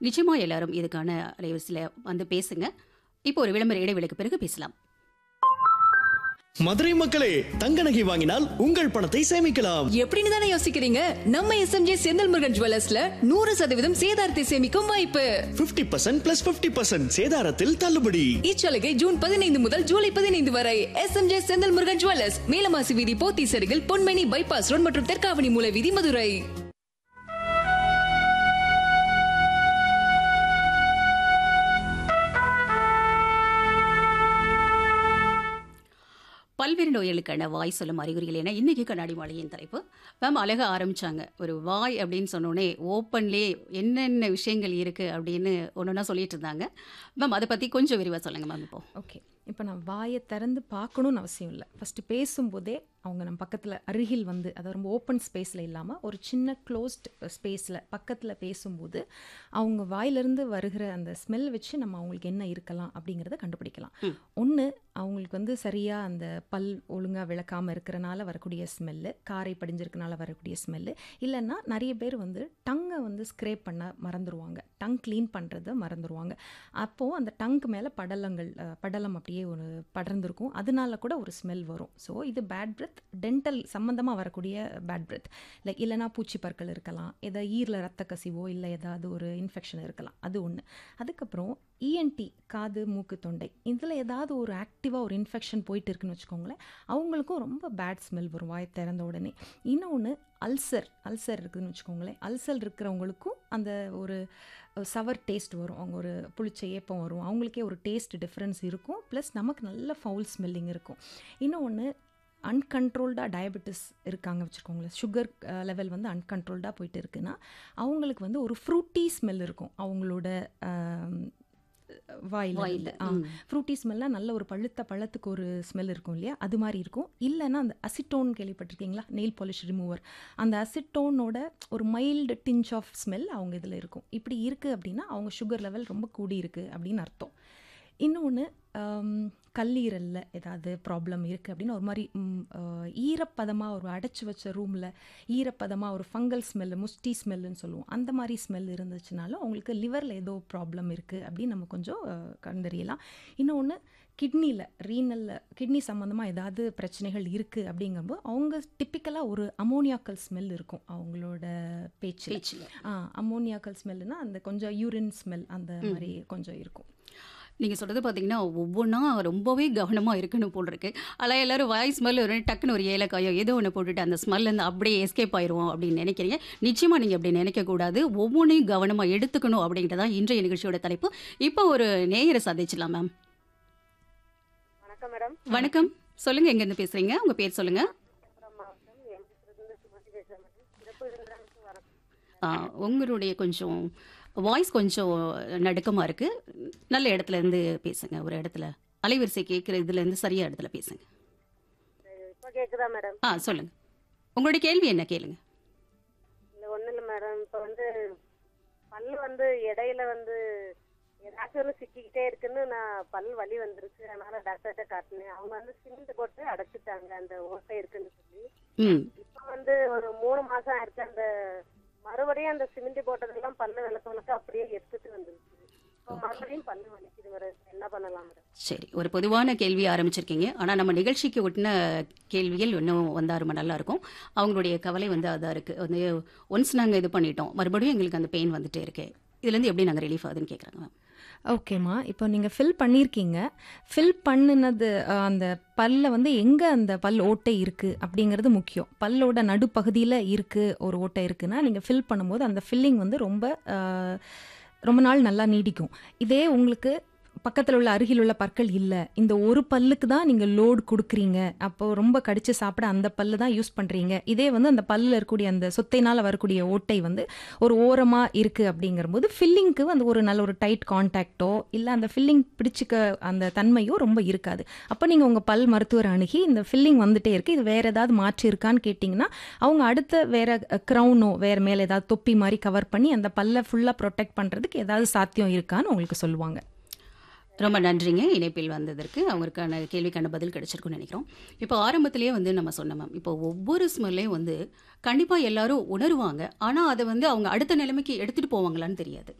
நிச்சயமா எல்லாரும் இதுக்கான அலைவரிசையில் வந்து பேசுங்க இப்போ ஒரு விளம்பர இடைவெளிக்கு பிறகு பேசலாம் மதுரை மக்களே தங்க நகை வாங்கினால் உங்கள் பணத்தை சேமிக்கலாம் எப்படின்னு தானே யோசிக்கிறீங்க நம்ம எஸ்எம்ஜே செந்தில் முருகன் ஜுவல்லர்ஸ்ல நூறு சதவீதம் சேதாரத்தை சேமிக்கும் வாய்ப்பு 50% பர்சன்ட் பிளஸ் பிப்டி பர்சன்ட் சேதாரத்தில் தள்ளுபடி இச்சலுகை ஜூன் பதினைந்து முதல் ஜூலை பதினைந்து வரை எஸ்எம்ஜே செந்தில் முருகன் ஜுவல்லர்ஸ் மேலமாசி வீதி போத்தி சருகில் பொன்மணி பைபாஸ் ரோட் மற்றும் தெற்காவணி மூல வீதி மதுரை பல்வேறு நோய்களுக்கான வாய் சொல்லும் அறிகுறிகள் என இன்னைக்கு கண்ணாடி மாளிகையின் தலைப்பு மேம் அழகா ஆரம்பிச்சாங்க ஒரு வாய் அப்படின்னு சொன்னோடனே ஓப்பன்லேயே என்னென்ன விஷயங்கள் இருக்கு அப்படின்னு ஒன்று சொல்லிட்டு இருந்தாங்க மேம் அதை பத்தி கொஞ்சம் விரிவா சொல்லுங்க மேம் இப்போ ஓகே இப்போ நான் வாயை திறந்து பார்க்கணும்னு அவசியம் இல்லை ஃபஸ்ட்டு பேசும்போதே அவங்க நம்ம பக்கத்தில் அருகில் வந்து அதாவது ரொம்ப ஓப்பன் ஸ்பேஸில் இல்லாமல் ஒரு சின்ன க்ளோஸ்ட் ஸ்பேஸில் பக்கத்தில் பேசும்போது அவங்க வாயிலிருந்து வருகிற அந்த ஸ்மெல் வச்சு நம்ம அவங்களுக்கு என்ன இருக்கலாம் அப்படிங்கிறத கண்டுபிடிக்கலாம் ஒன்று அவங்களுக்கு வந்து சரியாக அந்த பல் ஒழுங்காக விளக்காமல் இருக்கிறனால வரக்கூடிய ஸ்மெல்லு காரை படிஞ்சிருக்கனால வரக்கூடிய ஸ்மெல்லு இல்லைன்னா நிறைய பேர் வந்து டங்கை வந்து ஸ்க்ரேப் பண்ண மறந்துடுவாங்க டங் க்ளீன் பண்ணுறத மறந்துடுவாங்க அப்போது அந்த டங்க்கு மேலே படலங்கள் அஹ், படலம் அப்படியே ஒரு படர்ந்திருக்கும் அதனால கூட ஒரு ஸ்மெல் வரும் ஸோ இது பேட் பிரெத் டென்டல் சம்மந்தமாக வரக்கூடிய பேட் பிரெத் லைக் இல்லைனா பூச்சி பற்கள் இருக்கலாம் எதாவது ஈரில் ரத்த கசிவோ இல்லை ஏதாவது ஒரு இன்ஃபெக்ஷன் இருக்கலாம் அது ஒன்று அதுக்கப்புறம் இஎன்டி காது மூக்கு தொண்டை இதில் ஏதாவது ஒரு ஆக்டிவாக ஒரு இன்ஃபெக்ஷன் போயிட்டு இருக்குன்னு வச்சுக்கோங்களேன் அவங்களுக்கும் ரொம்ப பேட் ஸ்மெல் வரும் வாய் திறந்த உடனே இன்னொன்று அல்சர் அல்சர் இருக்குதுன்னு வச்சுக்கோங்களேன் அல்சர் இருக்கிறவங்களுக்கும் அந்த ஒரு சவர் டேஸ்ட் வரும் அவங்க ஒரு புளிச்ச ஏப்பம் வரும் அவங்களுக்கே ஒரு டேஸ்ட் டிஃப்ரென்ஸ் இருக்கும் ப்ளஸ் நமக்கு நல்ல ஃபவுல் ஸ்மெல்லிங் இருக்கும் இன்னொன்று அன்கண்ட்ரோல்டாக டயபெட்டிஸ் இருக்காங்க வச்சுக்கோங்களேன் சுகர் லெவல் வந்து அன்கண்ட்ரோல்டாக போயிட்டு இருக்குன்னா அவங்களுக்கு வந்து ஒரு ஃப்ரூட்டி ஸ்மெல் இருக்கும் அவங்களோட வாயில் வாயில, ஆ ம். ஃப்ரூட்டி ஸ்மெல்லாம் நல்ல ஒரு பழுத்த பழத்துக்கு ஒரு ஸ்மெல் இருக்கும் இல்லையா அது மாதிரி இருக்கும் இல்லைன்னா அந்த அசிட்டோன் கேள்விப்பட்டிருக்கீங்களா நெயில் பாலிஷ் ரிமூவர் அந்த அசிட்டோனோட ஒரு மைல்டு டிஞ்ச் ஆஃப் ஸ்மெல் அவங்க இதில் இருக்கும் இப்படி இருக்குது அப்படின்னா அவங்க சுகர் லெவல் ரொம்ப கூடி இருக்குது அப்படின்னு அர்த்தம் இன்னொன்று கல்லீரலில் ஏதாவது ப்ராப்ளம் இருக்குது அப்படின்னு ஒரு மாதிரி ஈரப்பதமாக ஒரு அடைச்சி வச்ச ரூமில் ஈரப்பதமாக ஒரு ஃபங்கல் ஸ்மெல்லு முஸ்டி ஸ்மெல்லுன்னு சொல்லுவோம் அந்த மாதிரி ஸ்மெல் இருந்துச்சுனாலும் அவங்களுக்கு லிவரில் ஏதோ ப்ராப்ளம் இருக்குது அப்படின்னு நம்ம கொஞ்சம் அஹ், கண்டறியலாம் இன்னொன்று கிட்னியில் ரீனலில் கிட்னி சம்மந்தமாக ஏதாவது பிரச்சனைகள் இருக்குது அப்படிங்கும்போது அவங்க டிப்பிக்கலாக ஒரு அமோனியாக்கல் ஸ்மெல் இருக்கும் அவங்களோட பேச்சில் பேச்சில் ஆ அமோனியாக்கல் ஸ்மெல்லுனா அந்த கொஞ்சம் யூரின் ஸ்மெல் அந்த மாதிரி கொஞ்சம் இருக்கும் நீங்க சொல்றது பாத்தீங்கன்னா ஒவ்வொன்றா ரொம்பவே கவனமா இருக்கணும் போல் இருக்கு அதில் எல்லாரும் வாய் ஸ்மெல் ஒரு டக்குன்னு ஒரு ஏலக்காயோ ஏதோ ஒன்று போட்டுட்டு அந்த ஸ்மெல் இருந்து அப்படியே எஸ்கேப் ஆயிடுவோம் அப்படின்னு நினைக்கிறீங்க நிச்சயமா நீங்க அப்படி நினைக்கக்கூடாது ஒவ்வொன்றையும் கவனமா எடுத்துக்கணும் அப்படின்றதான் இன்றைய நிகழ்ச்சியோட தலைப்பு இப்போ ஒரு நேயரை சந்திச்சிடலாம் மேம் வணக்கம் மேடம் வணக்கம் சொல்லுங்க எங்க இருந்து பேசுறீங்க உங்க பேர் சொல்லுங்க விழுப்புரம் மாவட்டம் எம்பூர்லேருந்து சுமதி பேசுகிறேன் மேடம் சிறப்பு விருந்தினருக்கு வணக்கம் ஆ, உங்களுடைய கொஞ்சம் வாய்ஸ் கொஞ்சம் நடுக்கமா இருக்கு நல்ல இடத்துல இருந்து பேசுங்க ஒரு இடத்துல அலைவரிசை கேட்குற இதுல இருந்து சரியா இடத்துல பேசுங்க இப்போ கேட்குதா மேடம் ஆ சொல்லுங்க உங்களுடைய கேள்வி என்ன கேளுங்க இல்லை ஒன்றும் இல்லை மேடம் இப்போ வந்து பல்லு வந்து இடையில வந்து ஏதாச்சும் ஒன்று சிக்கிக்கிட்டே இருக்குன்னு நான் பல் வலி வந்துருச்சு அதனால டாக்டர்கிட்ட காட்டினேன் அவங்க வந்து சிமெண்ட் போட்டு அடைச்சிட்டாங்க அந்த ஓட்டை இருக்குன்னு சொல்லி ம் இப்போ வந்து ஒரு மூணு மாசம் ஆயிடுச்சு அந்த மறுபடியும் அந்த சிமெண்ட் போட்டதெல்லாம் பல்லு விளக்கவனுக்கு அப்படியே எடுத்துட்டு வந்துருச்சு இப்போ மறுபடியும் பல்லு வலிக்குது மேடம் என்ன பண்ணலாம் மேடம் சரி ஒரு பொதுவான கேள்வி ஆரம்பிச்சிருக்கீங்க ஆனால் நம்ம நிகழ்ச்சிக்கு ஒட்டின கேள்விகள் இன்னும் வந்தா ரொம்ப நல்லா இருக்கும் அவங்களுடைய கவலை வந்து அதான் இருக்குது வந்து ஒன்ஸ் நாங்கள் இது பண்ணிட்டோம் மறுபடியும் எங்களுக்கு அந்த பெயின் வந்துட்டே இருக்கு இதுலேருந்து எப்படி நாங்கள் ரிலீஃப் ஆகுதுன்னு கேட்குறாங்க மேம் ஓகேம்மா இப்போ நீங்கள் ஃபில் பண்ணியிருக்கீங்க ஃபில் பண்ணினது அஹ், அந்த பல்ல வந்து எங்கே அந்த பல் ஓட்டை இருக்குது அப்படிங்கிறது முக்கியம் பல்லோட நடுப்பகுதியில் இருக்குது ஒரு ஓட்டை இருக்குன்னா நீங்கள் ஃபில் பண்ணும்போது அந்த ஃபில்லிங் வந்து ரொம்ப அஹ், ரொம்ப நாள் நல்லா நீடிக்கும் இதே உங்களுக்கு பக்கத்தில் உள்ள அருகில் உள்ள பற்கள் இல்லை இந்த ஒரு பல்லுக்கு தான் நீங்கள் லோடு கொடுக்குறீங்க அப்போ ரொம்ப கடிச்சு சாப்பிட அந்த பல்லு தான் யூஸ் பண்ணுறீங்க இதே வந்து அந்த பல்லில் இருக்கக்கூடிய அந்த சொத்தைனால் வரக்கூடிய ஓட்டை வந்து ஒரு ஓரமாக இருக்குது அப்படிங்கிறபோது ஃபில்லிங்க்கு வந்து ஒரு நல்ல ஒரு டைட் கான்டாக்டோ இல்லை அந்த ஃபில்லிங் பிடிச்சிக்க அந்த தன்மையோ ரொம்ப இருக்காது அப்போ நீங்கள் உங்கள் பல் மருத்துவர் அணுகி இந்த ஃபில்லிங் வந்துட்டே இருக்குது இது வேறு ஏதாவது மாற்றி இருக்கான்னு கேட்டிங்கன்னா அவங்க அடுத்த வேறு க்ரௌனோ வேறு மேலே ஏதாவது தொப்பி மாதிரி கவர் பண்ணி அந்த பல்லை ஃபுல்லாக ப்ரொடெக்ட் பண்ணுறதுக்கு ஏதாவது சாத்தியம் இருக்கான்னு உங்களுக்கு சொல்லுவாங்க ரொம்ப நன்றிங்க இணைப்பில் வந்ததற்கு அவங்களுக்கான கேள்விக்கான பதில் கிடைச்சிருக்கும்னு நினைக்கிறோம் இப்போ ஆரம்பத்திலேயே வந்து நம்ம சொன்ன மேம் இப்போ ஒவ்வொரு ஸ்மெல்லையும் வந்து கண்டிப்பாக எல்லாரும் உணருவாங்க ஆனால் அதை வந்து அவங்க அடுத்த நிலைமைக்கு எடுத்துகிட்டு போவாங்களான்னு தெரியாது